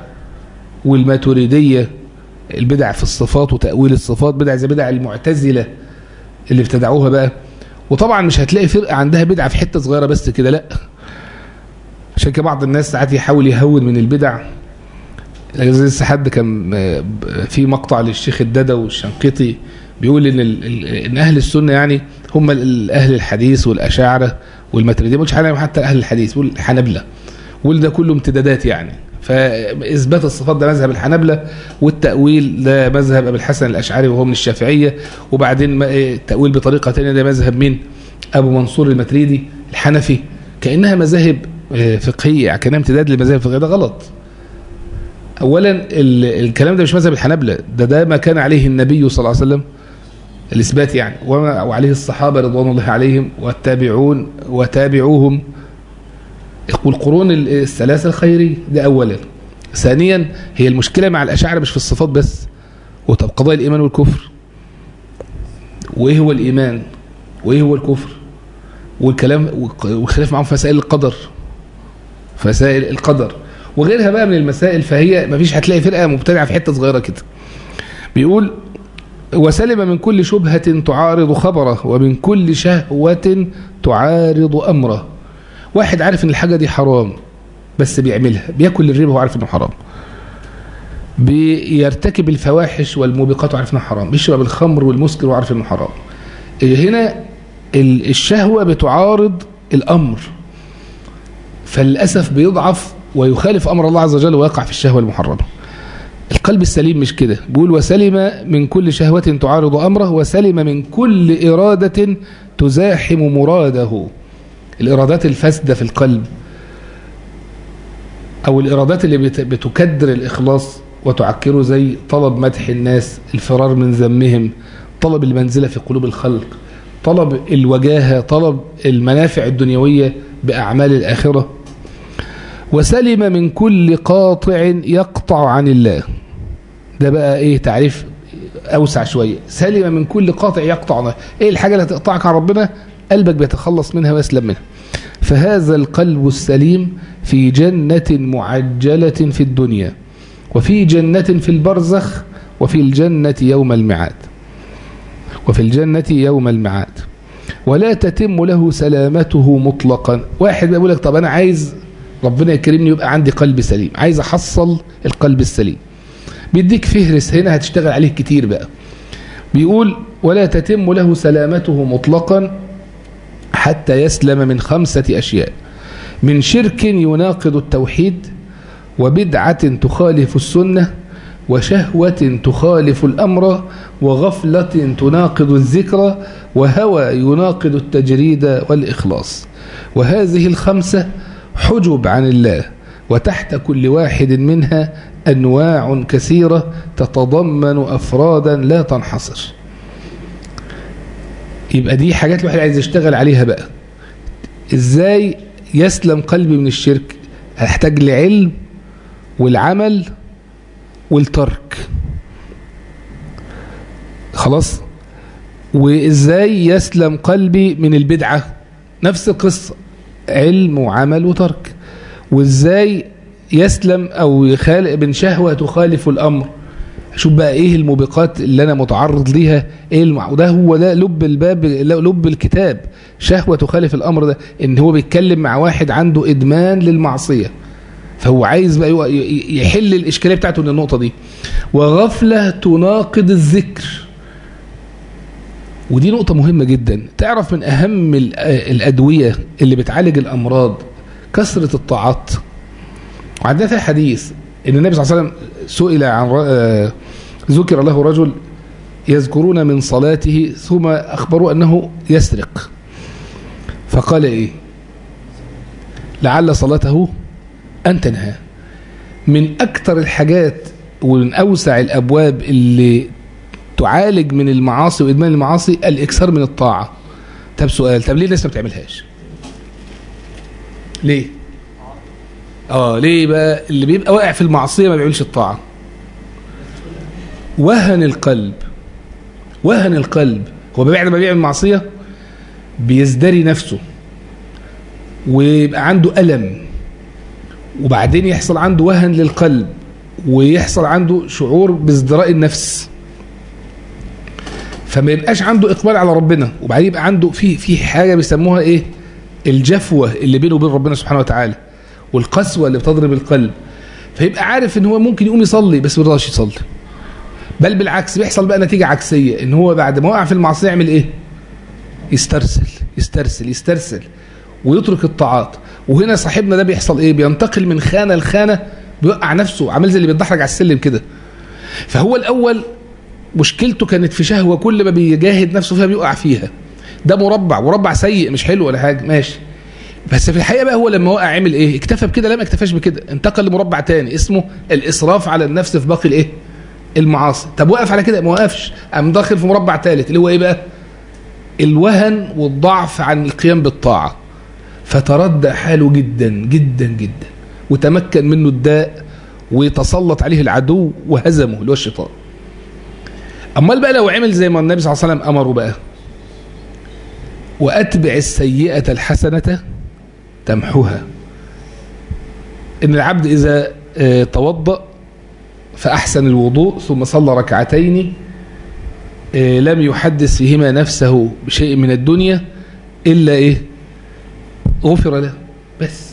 والماتريدية البدع في الصفات وتأويل الصفات بدع زي بدع المعتزلة اللي ابتدعوها بقى وطبعا مش هتلاقي فرقة عندها بدعة في حتة صغيرة بس كده لا عشان كده بعض الناس ساعات يحاول يهون من البدع زي لسه حد كان في مقطع للشيخ الدادا والشنقيطي بيقول ان ان اهل السنه يعني هم اهل الحديث والاشاعره والماتريديه مش حتى اهل الحديث بيقول الحنابله بيقول ده كله امتدادات يعني فاثبات الصفات ده مذهب الحنابله والتاويل ده مذهب ابي الحسن الاشعري وهو من الشافعيه وبعدين التاويل بطريقه ثانيه ده مذهب مين ابو منصور الماتريدي الحنفي كانها مذاهب فقهيه كانها امتداد للمذاهب الفقهيه ده غلط اولا الكلام ده مش مذهب الحنابلة ده ده ما كان عليه النبي صلى الله عليه وسلم الاثبات يعني وعليه الصحابه رضوان الله عليهم والتابعون وتابعوهم والقرون الثلاثه الخيريه ده اولا ثانيا هي المشكله مع الاشاعره مش في الصفات بس وطب قضايا الايمان والكفر وايه هو الايمان وايه هو الكفر والكلام والخلاف معاهم في مسائل القدر مسائل القدر وغيرها بقى من المسائل فهي مفيش هتلاقي فرقه مبتدعه في حته صغيره كده بيقول وسلم من كل شبهة تعارض خبره ومن كل شهوة تعارض أمره واحد عارف ان الحاجة دي حرام بس بيعملها بياكل الربا وعارف انه حرام بيرتكب الفواحش والموبقات وعارف انه حرام بيشرب الخمر والمسكر وعارف انه حرام هنا الشهوة بتعارض الأمر فللأسف بيضعف ويخالف أمر الله عز وجل ويقع في الشهوة المحرمة القلب السليم مش كده بيقول وسلم من كل شهوة تعارض أمره وسلم من كل إرادة تزاحم مراده الإرادات الفاسدة في القلب أو الإرادات اللي بتكدر الإخلاص وتعكره زي طلب مدح الناس الفرار من ذمهم طلب المنزلة في قلوب الخلق طلب الوجاهة طلب المنافع الدنيوية بأعمال الآخرة وسلم من كل قاطع يقطع عن الله ده بقى ايه تعريف اوسع شوية سلم من كل قاطع يقطع عنه ايه الحاجة اللي تقطعك عن ربنا قلبك بيتخلص منها ويسلم منها فهذا القلب السليم في جنة معجلة في الدنيا وفي جنة في البرزخ وفي الجنة يوم الميعاد وفي الجنة يوم الميعاد ولا تتم له سلامته مطلقا واحد بيقول لك طب انا عايز ربنا يكرمني يبقى عندي قلب سليم عايز احصل القلب السليم بيديك فهرس هنا هتشتغل عليه كتير بقى بيقول ولا تتم له سلامته مطلقا حتى يسلم من خمسة أشياء من شرك يناقض التوحيد وبدعة تخالف السنة وشهوة تخالف الأمر وغفلة تناقض الذكر وهوى يناقض التجريد والإخلاص وهذه الخمسة حجب عن الله وتحت كل واحد منها أنواع كثيرة تتضمن أفرادا لا تنحصر يبقى دي حاجات الواحد عايز يشتغل عليها بقى ازاي يسلم قلبي من الشرك هحتاج لعلم والعمل والترك خلاص وازاي يسلم قلبي من البدعة نفس القصة علم وعمل وترك وازاي يسلم او يخالق من شهوة تخالف الامر شوف بقى ايه الموبقات اللي انا متعرض ليها ايه المع... وده هو ده لب الباب لب الكتاب شهوة تخالف الامر ده ان هو بيتكلم مع واحد عنده ادمان للمعصية فهو عايز بقى يحل الاشكالية بتاعته من النقطة دي وغفلة تناقض الذكر ودي نقطة مهمة جدا تعرف من اهم الادوية اللي بتعالج الامراض كثرة الطاعات وعندنا في حديث ان النبي صلى الله عليه وسلم سئل عن ذكر له رجل يذكرون من صلاته ثم أخبروا أنه يسرق فقال إيه لعل صلاته أن تنهى من أكثر الحاجات ومن أوسع الأبواب اللي تعالج من المعاصي وإدمان المعاصي الإكثار من الطاعة طب سؤال طب ليه الناس ما بتعملهاش ليه اه ليه بقى اللي بيبقى واقع في المعصية ما بيعملش الطاعة وهن القلب وهن القلب هو بعد ما بيعمل معصية بيزدري نفسه ويبقى عنده ألم وبعدين يحصل عنده وهن للقلب ويحصل عنده شعور بازدراء النفس فما يبقاش عنده اقبال على ربنا وبعدين يبقى عنده في في حاجه بيسموها ايه الجفوه اللي بينه وبين ربنا سبحانه وتعالى والقسوه اللي بتضرب القلب فيبقى عارف ان هو ممكن يقوم يصلي بس ما يرضاش يصلي بل بالعكس بيحصل بقى نتيجه عكسيه ان هو بعد ما وقع في المعصيه يعمل ايه يسترسل يسترسل يسترسل ويترك الطاعات وهنا صاحبنا ده بيحصل ايه بينتقل من خانه لخانه بيوقع نفسه عامل زي اللي بيتدحرج على السلم كده فهو الاول مشكلته كانت في شهوه كل ما بيجاهد نفسه فيها بيقع فيها ده مربع مربع سيء مش حلو ولا حاجه ماشي بس في الحقيقه بقى هو لما وقع عمل ايه اكتفى بكده لا ما اكتفاش بكده انتقل لمربع تاني اسمه الاسراف على النفس في باقي الايه المعاصي طب وقف على كده ما وقفش قام داخل في مربع ثالث اللي هو ايه بقى الوهن والضعف عن القيام بالطاعه فتردى حاله جدا جدا جدا وتمكن منه الداء ويتسلط عليه العدو وهزمه اللي هو الشيطان امال بقى لو عمل زي ما النبي صلى الله عليه وسلم امره بقى واتبع السيئه الحسنه تمحوها ان العبد اذا توضأ فأحسن الوضوء ثم صلى ركعتين لم يحدث فيهما نفسه بشيء من الدنيا إلا إيه غفر له بس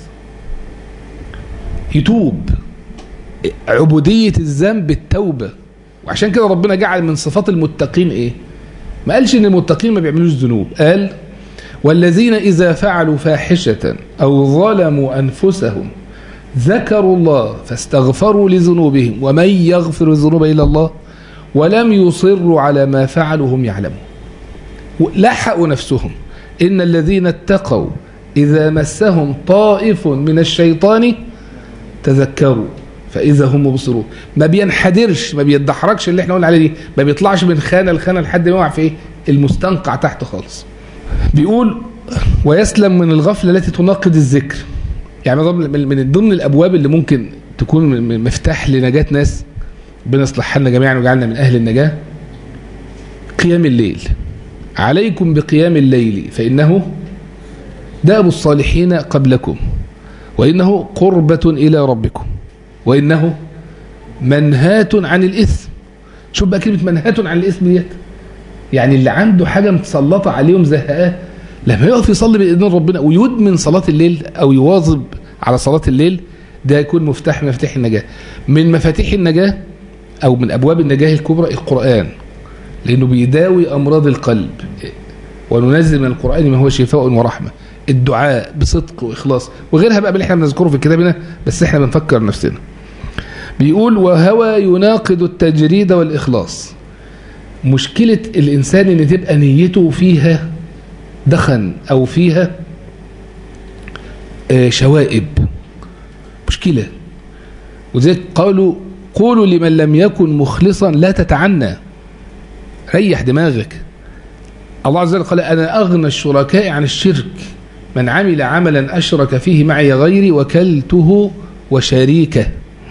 يتوب عبودية الذنب التوبة وعشان كده ربنا جعل من صفات المتقين إيه ما قالش إن المتقين ما بيعملوش ذنوب قال والذين إذا فعلوا فاحشة أو ظلموا أنفسهم ذكروا الله فاستغفروا لذنوبهم ومن يغفر الذنوب إلا الله ولم يصروا على ما فعلوا هم يعلمون لحقوا نفسهم إن الذين اتقوا إذا مسهم طائف من الشيطان تذكروا فإذا هم مبصرون ما بينحدرش ما بيدحرجش اللي احنا قلنا عليه دي ما بيطلعش من خانة لخانة لحد ما يقع في ايه المستنقع تحت خالص بيقول ويسلم من الغفلة التي تناقض الذكر يعني من ضمن الابواب اللي ممكن تكون مفتاح لنجاه ناس ربنا يصلح حالنا جميعا ويجعلنا من اهل النجاه قيام الليل عليكم بقيام الليل فانه داب الصالحين قبلكم وانه قربة الى ربكم وانه منهاة عن الاثم شوف بقى كلمة منهاة عن الاثم ديت يعني اللي عنده حاجة متسلطة عليهم زهقاه لما يقف يصلي بإذن ربنا ويدمن صلاة الليل أو يواظب على صلاة الليل ده يكون مفتاح من مفاتيح النجاة من مفاتيح النجاة أو من أبواب النجاة الكبرى القرآن لأنه بيداوي أمراض القلب وننزل من القرآن ما هو شفاء ورحمة الدعاء بصدق وإخلاص وغيرها بقى اللي احنا بنذكره في كتابنا بس احنا بنفكر نفسنا بيقول وهوى يناقض التجريد والإخلاص مشكلة الإنسان إن تبقى نيته فيها دخن أو فيها شوائب مشكلة وذلك قالوا قولوا لمن لم يكن مخلصا لا تتعنى ريح دماغك الله عز وجل قال أنا أغنى الشركاء عن الشرك من عمل عملا أشرك فيه معي غيري وكلته وشريكه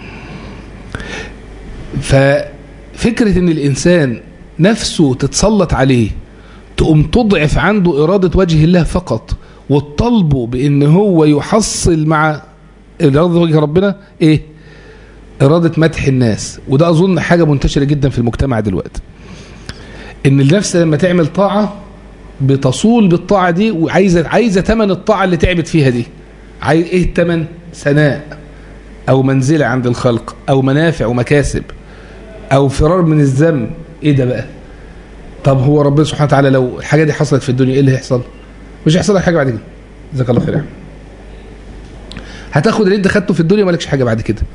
ففكرة ان الإنسان نفسه تتسلط عليه تقوم تضعف عنده إرادة وجه الله فقط وتطالبه بأن هو يحصل مع إرادة وجه ربنا إيه إرادة مدح الناس وده أظن حاجة منتشرة جدا في المجتمع دلوقتي إن النفس لما تعمل طاعة بتصول بالطاعة دي وعايزة عايزة تمن الطاعة اللي تعبت فيها دي عايز إيه التمن ثناء أو منزلة عند الخلق أو منافع ومكاسب أو فرار من الذنب إيه ده بقى طب هو ربنا سبحانه وتعالى لو الحاجة دي حصلت في الدنيا إيه اللي هيحصل مش هيحصل لك حاجة بعد كده جزاك الله خير هتاخد اللي انت خدته في الدنيا مالكش حاجة بعد كده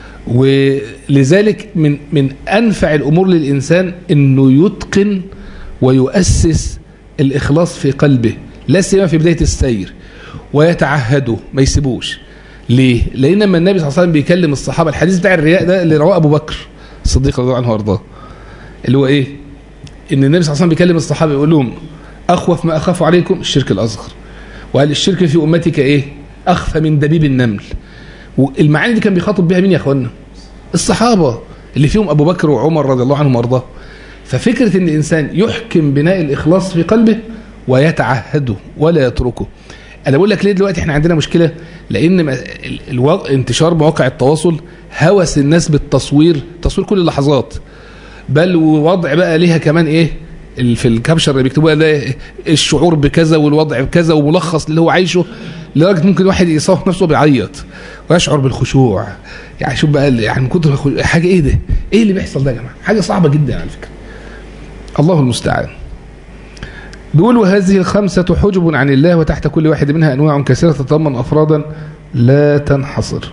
ولذلك من من أنفع الأمور للإنسان أنه يتقن ويؤسس الإخلاص في قلبه لا سيما في بداية السير ويتعهده ما يسيبوش ليه؟ لأن لما النبي صلى الله عليه وسلم بيكلم الصحابة الحديث بتاع الرياء ده اللي رواه أبو بكر الصديق رضي الله عنه وارضاه اللي هو إيه؟ إن النبي صلى الله عليه وسلم بيكلم الصحابة يقول لهم أخوف ما أخاف عليكم الشرك الأصغر وقال الشرك في أمتك إيه؟ أخفى من دبيب النمل والمعاني دي كان بيخاطب بها مين يا أخوانا؟ الصحابة اللي فيهم أبو بكر وعمر رضي الله عنهم وارضاه ففكرة ان الانسان يحكم بناء الاخلاص في قلبه ويتعهده ولا يتركه انا بقول لك ليه دلوقتي احنا عندنا مشكلة لان الو... انتشار مواقع التواصل هوس الناس بالتصوير تصوير كل اللحظات بل ووضع بقى ليها كمان ايه في الكابشر اللي بيكتبوها ده الشعور بكذا والوضع بكذا وملخص اللي هو عايشه لدرجه ممكن واحد يصور نفسه بيعيط ويشعر بالخشوع يعني شوف بقى يعني من كتر حاجه ايه ده؟ ايه اللي بيحصل ده يا جماعه؟ حاجه صعبه جدا على فكره. الله المستعان. بيقول وهذه الخمسة حجب عن الله وتحت كل واحد منها أنواع كثيرة تتضمن أفرادا لا تنحصر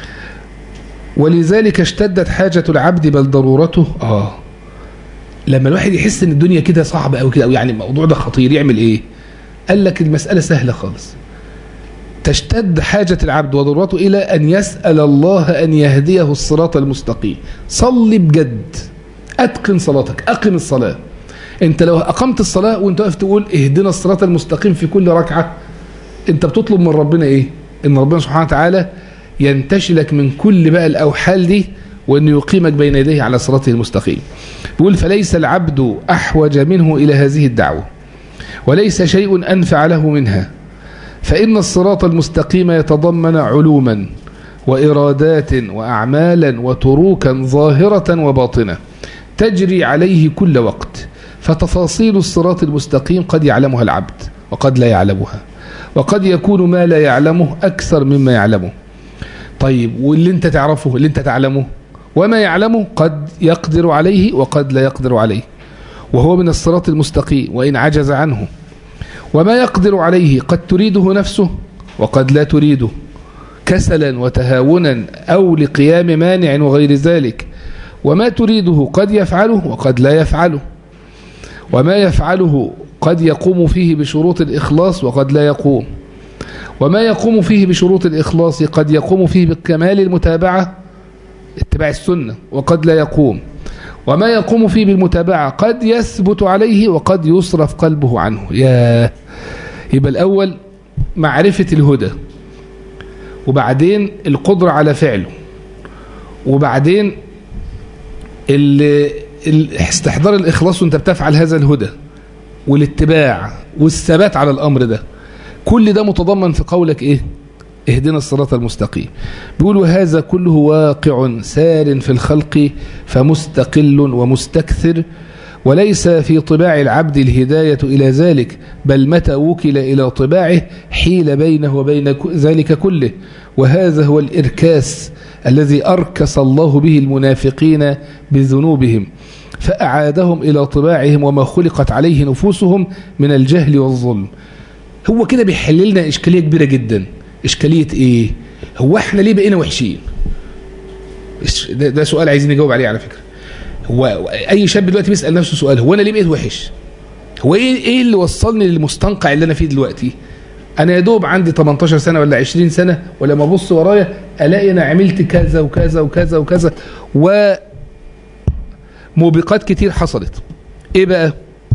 ولذلك اشتدت حاجة العبد بل ضرورته آه لما الواحد يحس ان الدنيا كده صعبة أو كده أو يعني الموضوع ده خطير يعمل إيه قال لك المسألة سهلة خالص تشتد حاجة العبد وضرورته إلى أن يسأل الله أن يهديه الصراط المستقيم صلي بجد أتقن صلاتك أقم الصلاة انت لو اقمت الصلاة وانت واقف تقول اهدنا الصراط المستقيم في كل ركعة انت بتطلب من ربنا ايه ان ربنا سبحانه وتعالى ينتشلك من كل بقى الاوحال دي وان يقيمك بين يديه على صراطه المستقيم بيقول فليس العبد احوج منه الى هذه الدعوة وليس شيء انفع له منها فان الصراط المستقيم يتضمن علوما وارادات واعمالا وتروكا ظاهرة وباطنة تجري عليه كل وقت فتفاصيل الصراط المستقيم قد يعلمها العبد وقد لا يعلمها وقد يكون ما لا يعلمه أكثر مما يعلمه طيب واللي انت تعرفه اللي انت تعلمه وما يعلمه قد يقدر عليه وقد لا يقدر عليه وهو من الصراط المستقيم وإن عجز عنه وما يقدر عليه قد تريده نفسه وقد لا تريده كسلا وتهاونا أو لقيام مانع وغير ذلك وما تريده قد يفعله وقد لا يفعله وما يفعله قد يقوم فيه بشروط الإخلاص وقد لا يقوم وما يقوم فيه بشروط الإخلاص قد يقوم فيه بكمال المتابعة اتباع السنة وقد لا يقوم وما يقوم فيه بالمتابعة قد يثبت عليه وقد يصرف قلبه عنه يا يبقى الأول معرفة الهدى وبعدين القدرة على فعله وبعدين استحضار الإخلاص وانت بتفعل هذا الهدى والاتباع والثبات على الأمر ده كل ده متضمن في قولك إيه اهدنا الصراط المستقيم بيقول وهذا كله واقع سار في الخلق فمستقل ومستكثر وليس في طباع العبد الهداية إلى ذلك بل متى وكل إلى طباعه حيل بينه وبين ذلك كله وهذا هو الإركاس الذي أركس الله به المنافقين بذنوبهم فأعادهم إلى طباعهم وما خلقت عليه نفوسهم من الجهل والظلم هو كده بيحل لنا إشكالية كبيرة جدا إشكالية إيه هو إحنا ليه بقينا وحشين ده, ده سؤال عايزين نجاوب عليه على فكرة هو أي شاب دلوقتي بيسأل نفسه سؤال هو أنا ليه بقيت وحش هو إيه, إيه اللي وصلني للمستنقع اللي أنا فيه دلوقتي انا يا دوب عندي 18 سنه ولا 20 سنه ولما ابص ورايا الاقي انا عملت كذا وكذا وكذا وكذا وموبقات كتير حصلت ايه بقى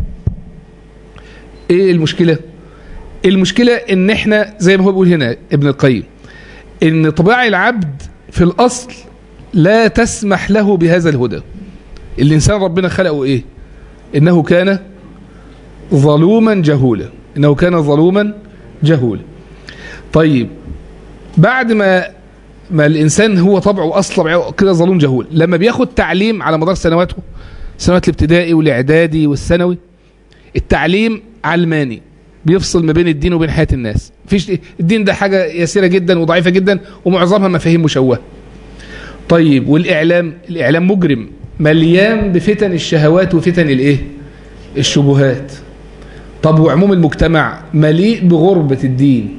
ايه المشكله المشكله ان احنا زي ما هو بيقول هنا ابن القيم ان طباع العبد في الاصل لا تسمح له بهذا الهدى الانسان ربنا خلقه ايه انه كان ظلوما جهولا انه كان ظلوما جهول طيب بعد ما ما الإنسان هو طبعه أصلا كده ظلوم جهول لما بياخد تعليم على مدار سنواته سنوات الابتدائي والإعدادي والثانوي التعليم علماني بيفصل ما بين الدين وبين حياة الناس فيش الدين ده حاجة يسيرة جدا وضعيفة جدا ومعظمها مفاهيم مشوهة طيب والإعلام الإعلام مجرم مليان بفتن الشهوات وفتن الإيه الشبهات طب وعموم المجتمع مليء بغربة الدين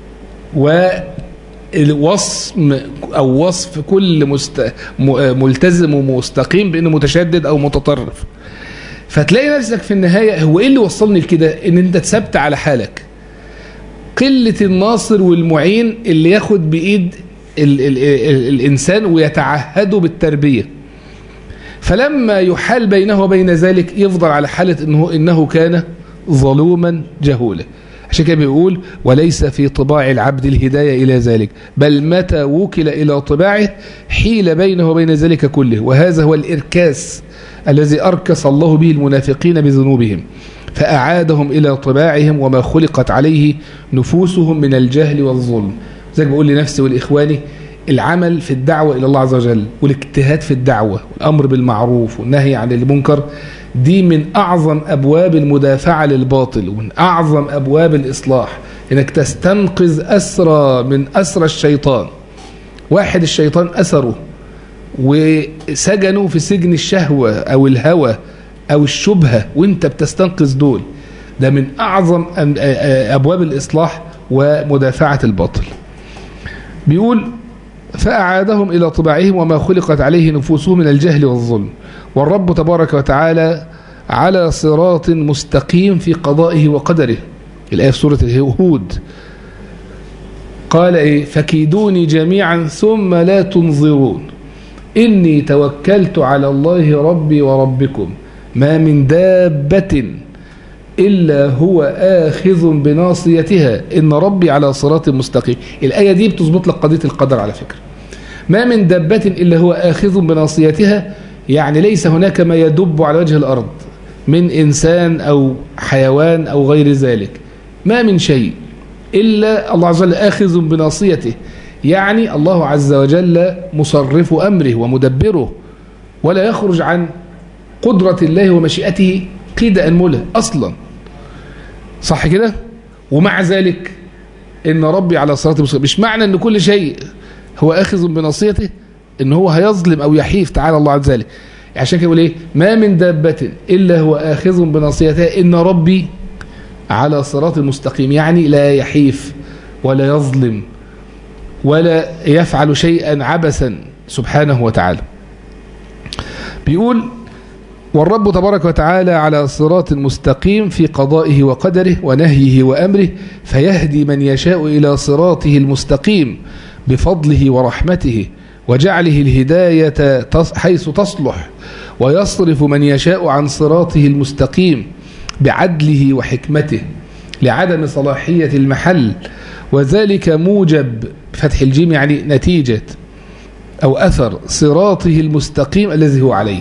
والوصم أو وصف كل مست... ملتزم ومستقيم بأنه متشدد أو متطرف فتلاقي نفسك في النهاية هو إيه اللي وصلني لكده إن أنت تثبت على حالك قلة الناصر والمعين اللي ياخد بإيد ال ال ال الإنسان ويتعهده بالتربية فلما يحال بينه وبين ذلك يفضل على حالة إنه, إنه كان ظلوما جهولا عشان كده بيقول وليس في طباع العبد الهداية إلى ذلك بل متى وكل إلى طباعه حيل بينه وبين ذلك كله وهذا هو الإركاس الذي أركس الله به المنافقين بذنوبهم فأعادهم إلى طباعهم وما خلقت عليه نفوسهم من الجهل والظلم زي ما بقول لنفسي والإخواني العمل في الدعوة إلى الله عز وجل والاجتهاد في الدعوة والأمر بالمعروف والنهي عن المنكر دي من أعظم أبواب المدافعة للباطل ومن أعظم أبواب الإصلاح إنك تستنقذ أسرى من أسرى الشيطان واحد الشيطان أسره وسجنوا في سجن الشهوة أو الهوى أو الشبهة وانت بتستنقذ دول ده من أعظم أبواب الإصلاح ومدافعة الباطل بيقول فأعادهم إلى طباعهم وما خلقت عليه نفوسهم من الجهل والظلم والرب تبارك وتعالى على صراط مستقيم في قضائه وقدره الآية في سورة الهود قال إيه فكيدوني جميعا ثم لا تنظرون إني توكلت على الله ربي وربكم ما من دابة إلا هو آخذ بناصيتها إن ربي على صراط مستقيم الآية دي بتظبط لك قضية القدر على فكرة ما من دابة إلا هو آخذ بناصيتها يعني ليس هناك ما يدب على وجه الأرض من إنسان أو حيوان أو غير ذلك ما من شيء إلا الله عز وجل آخذ بناصيته يعني الله عز وجل مصرف أمره ومدبره ولا يخرج عن قدرة الله ومشيئته قيد أنمله أصلا صح كده ومع ذلك إن ربي على صراط مستقيم مش معنى أن كل شيء هو آخذ بناصيته إن هو هيظلم أو يحيف تعالى الله عز وجل عشان كده يقول إيه ما من دابة إلا هو آخذ بناصيتها إن ربي على صراط مستقيم يعني لا يحيف ولا يظلم ولا يفعل شيئا عبثا سبحانه وتعالى بيقول والرب تبارك وتعالى على صراط مستقيم في قضائه وقدره ونهيه وأمره فيهدي من يشاء إلى صراطه المستقيم بفضله ورحمته وجعله الهداية حيث تصلح ويصرف من يشاء عن صراطه المستقيم بعدله وحكمته لعدم صلاحية المحل وذلك موجب فتح الجيم يعني نتيجة أو أثر صراطه المستقيم الذي هو عليه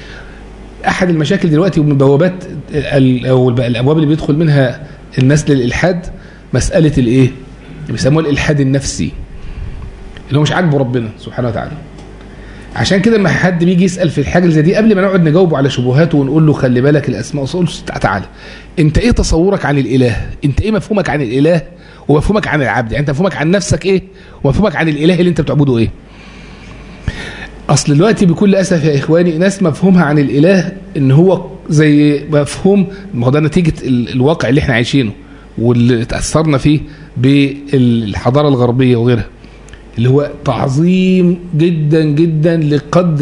أحد المشاكل دلوقتي ومن بوابات أو الأبواب اللي بيدخل منها الناس للإلحاد مسألة الإيه؟ بيسموها الإلحاد النفسي اللي هو مش عاجبه ربنا سبحانه وتعالى عشان كده لما حد بيجي يسال في الحاجه زي دي قبل ما نقعد نجاوبه على شبهاته ونقول له خلي بالك الاسماء وصول تعالى انت ايه تصورك عن الاله انت ايه مفهومك عن الاله ومفهومك عن العبد يعني انت مفهومك عن نفسك ايه ومفهومك عن الاله اللي انت بتعبده ايه اصل دلوقتي بكل اسف يا اخواني ناس مفهومها عن الاله ان هو زي مفهوم ما هو ده نتيجه الواقع اللي احنا عايشينه واللي اتاثرنا فيه بالحضاره الغربيه وغيرها اللي هو تعظيم جدا جدا لقدر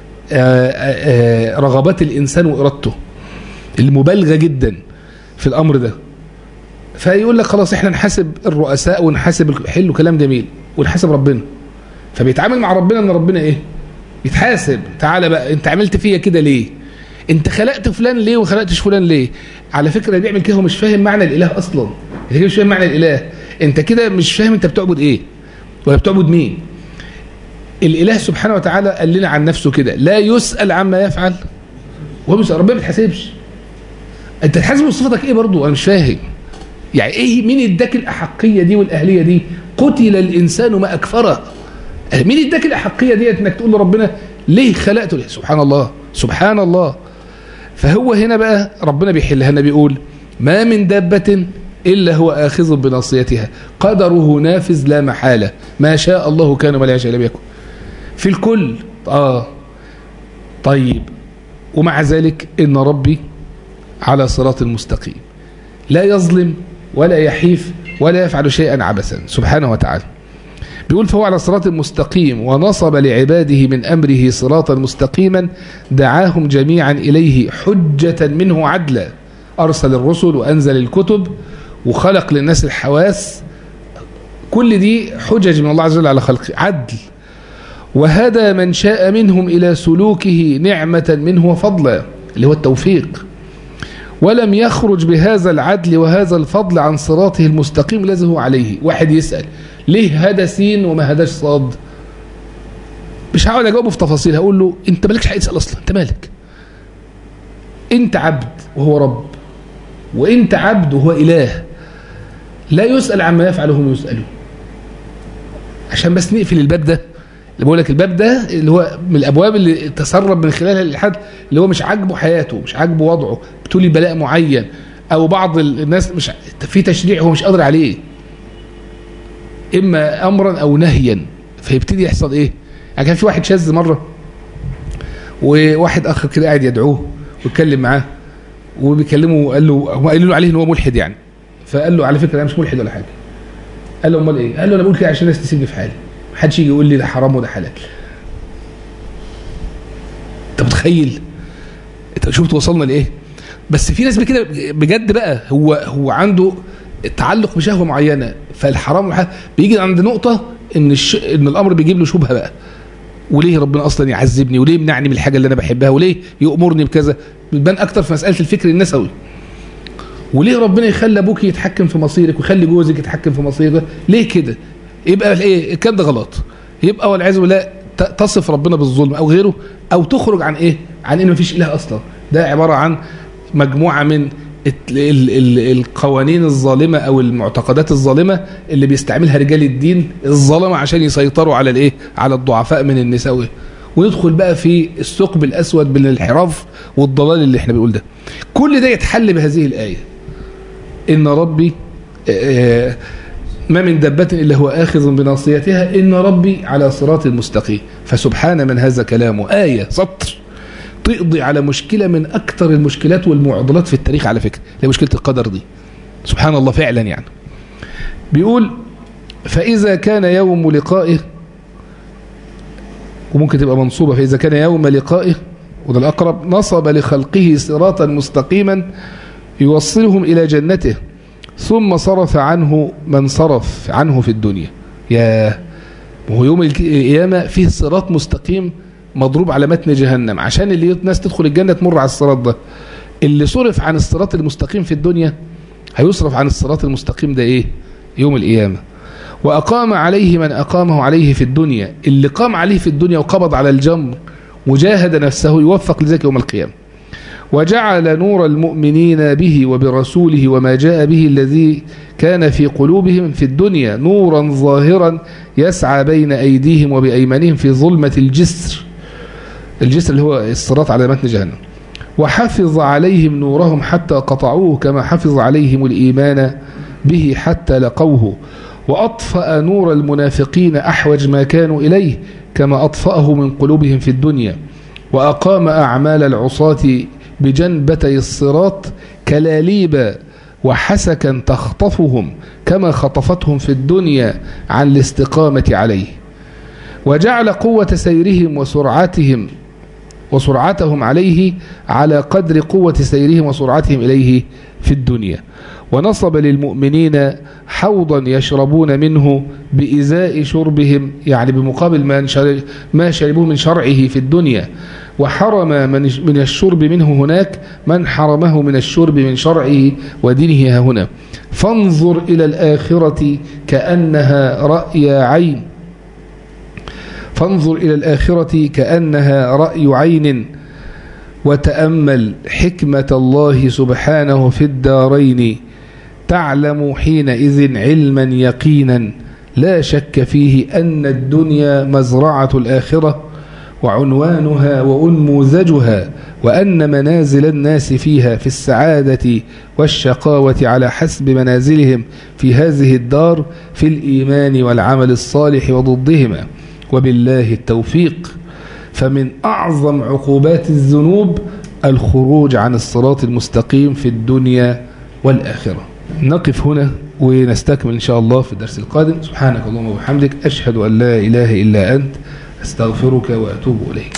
رغبات الإنسان وإرادته المبالغة جدا في الأمر ده فيقول لك خلاص احنا نحاسب الرؤساء ونحاسب حلو كلام جميل ونحاسب ربنا فبيتعامل مع ربنا ان ربنا ايه يتحاسب تعالى بقى انت عملت فيا كده ليه انت خلقت فلان ليه وخلقتش فلان ليه على فكره اللي بيعمل كده هو مش فاهم معنى الاله اصلا انت كده مش فاهم معنى الاله انت كده مش فاهم انت بتعبد ايه ولا بتعبد مين الاله سبحانه وتعالى قال لنا عن نفسه كده لا يسأل عما يفعل وهو بيسأل ربنا ما بتحاسبش انت تحاسب صفتك ايه برضو انا مش فاهم يعني ايه مين اداك الاحقيه دي والاهليه دي قتل الانسان ما اكفره مين اداك الاحقيه ديت انك تقول لربنا ليه خلقته ليه سبحان الله سبحان الله فهو هنا بقى ربنا بيحلها لنا بيقول ما من دابه إلا هو آخذ بناصيتها قدره نافذ لا محالة ما شاء الله كان ولا يشاء لم يكن في الكل آه طيب ومع ذلك إن ربي على صراط المستقيم لا يظلم ولا يحيف ولا يفعل شيئا عبثا سبحانه وتعالى بيقول فهو على صراط مستقيم ونصب لعباده من أمره صراطا مستقيما دعاهم جميعا إليه حجة منه عدلا أرسل الرسل وأنزل الكتب وخلق للناس الحواس كل دي حجج من الله عز وجل على خلقه عدل وهدى من شاء منهم إلى سلوكه نعمة منه وفضلا اللي هو التوفيق ولم يخرج بهذا العدل وهذا الفضل عن صراطه المستقيم الذي هو عليه واحد يسأل ليه هدى سين وما هداش صاد مش هقعد اجاوبه في تفاصيل هقول له انت مالكش حق تسال اصلا انت مالك انت عبد وهو رب وانت عبد وهو اله لا يسأل عما يفعل هم يسألون عشان بس نقفل الباب ده اللي بقول لك الباب ده اللي هو من الابواب اللي تسرب من خلالها الالحاد اللي هو مش عاجبه حياته مش عاجبه وضعه بتولي بلاء معين او بعض الناس مش في تشريع هو مش قادر عليه اما امرا او نهيا فيبتدي يحصل ايه يعني كان في واحد شاذ مره وواحد اخ كده قاعد يدعوه ويتكلم معاه وبيكلمه قال له هو قال له عليه ان هو ملحد يعني فقال له على فكره انا مش ملحد ولا حاجه قال له امال ايه قال له انا بقول كده عشان الناس تسيبني في حالي محدش يجي يقول لي ده حرام وده حلال انت متخيل انت شفت وصلنا لايه بس في ناس كده بجد بقى هو هو عنده تعلق بشهوه معينه فالحرام والحلال بيجي عند نقطه ان الش... ان الامر بيجيب له شبهه بقى وليه ربنا اصلا يعذبني وليه يمنعني من الحاجه اللي انا بحبها وليه يامرني بكذا بتبان اكتر في مساله الفكر النسوي وليه ربنا يخلي ابوك يتحكم في مصيرك ويخلي جوزك يتحكم في مصيرك ليه كده يبقى ايه الكلام ده غلط يبقى والعياذ بالله تصف ربنا بالظلم او غيره او تخرج عن ايه عن ان مفيش اله اصلا ده عباره عن مجموعه من القوانين الظالمه او المعتقدات الظالمه اللي بيستعملها رجال الدين الظلمه عشان يسيطروا على الايه على الضعفاء من النساء وندخل بقى في الثقب الاسود بين الانحراف والضلال اللي احنا بنقول ده كل ده يتحل بهذه الايه ان ربي ما من دبة إلا هو آخذ بناصيتها إن ربي على صراط مستقيم فسبحان من هذا كلامه آية سطر تقضي على مشكلة من أكثر المشكلات والمعضلات في التاريخ على فكرة هي مشكلة القدر دي سبحان الله فعلا يعني بيقول فإذا كان يوم لقائه وممكن تبقى منصوبة فإذا كان يوم لقائه وده الأقرب نصب لخلقه صراطا مستقيما يوصلهم إلى جنته ثم صرف عنه من صرف عنه في الدنيا يا وهو يوم القيامة فيه صراط مستقيم مضروب على متن جهنم عشان اللي الناس تدخل الجنة تمر على الصراط ده اللي صرف عن الصراط المستقيم في الدنيا هيصرف عن الصراط المستقيم ده ايه يوم القيامة وأقام عليه من أقامه عليه في الدنيا اللي قام عليه في الدنيا وقبض على الجمر وجاهد نفسه يوفق لذلك يوم القيامة وجعل نور المؤمنين به وبرسوله وما جاء به الذي كان في قلوبهم في الدنيا نورا ظاهرا يسعى بين أيديهم وبأيمانهم في ظلمة الجسر الجسر اللي هو الصراط على متن جهنم وحفظ عليهم نورهم حتى قطعوه كما حفظ عليهم الإيمان به حتى لقوه وأطفأ نور المنافقين أحوج ما كانوا إليه كما أطفأه من قلوبهم في الدنيا وأقام أعمال العصاة بجنبتي الصراط كلاليب وحسكا تخطفهم كما خطفتهم في الدنيا عن الاستقامة عليه وجعل قوة سيرهم وسرعتهم وسرعتهم عليه على قدر قوة سيرهم وسرعتهم إليه في الدنيا ونصب للمؤمنين حوضا يشربون منه بإزاء شربهم يعني بمقابل ما ما شربوه من شرعه في الدنيا وحرم من من الشرب منه هناك من حرمه من الشرب من شرعه ودينه هنا فانظر إلى الآخرة كأنها رأي عين فانظر إلى الآخرة كأنها رأي عين وتأمل حكمة الله سبحانه في الدارين تعلم حينئذ علما يقينا لا شك فيه أن الدنيا مزرعة الآخرة وعنوانها وأنموذجها وأن منازل الناس فيها في السعادة والشقاوة على حسب منازلهم في هذه الدار في الإيمان والعمل الصالح وضدهما وبالله التوفيق فمن أعظم عقوبات الذنوب الخروج عن الصراط المستقيم في الدنيا والآخرة نقف هنا ونستكمل إن شاء الله في الدرس القادم سبحانك اللهم وبحمدك أشهد أن لا إله إلا أنت أستغفرك وأتوب إليك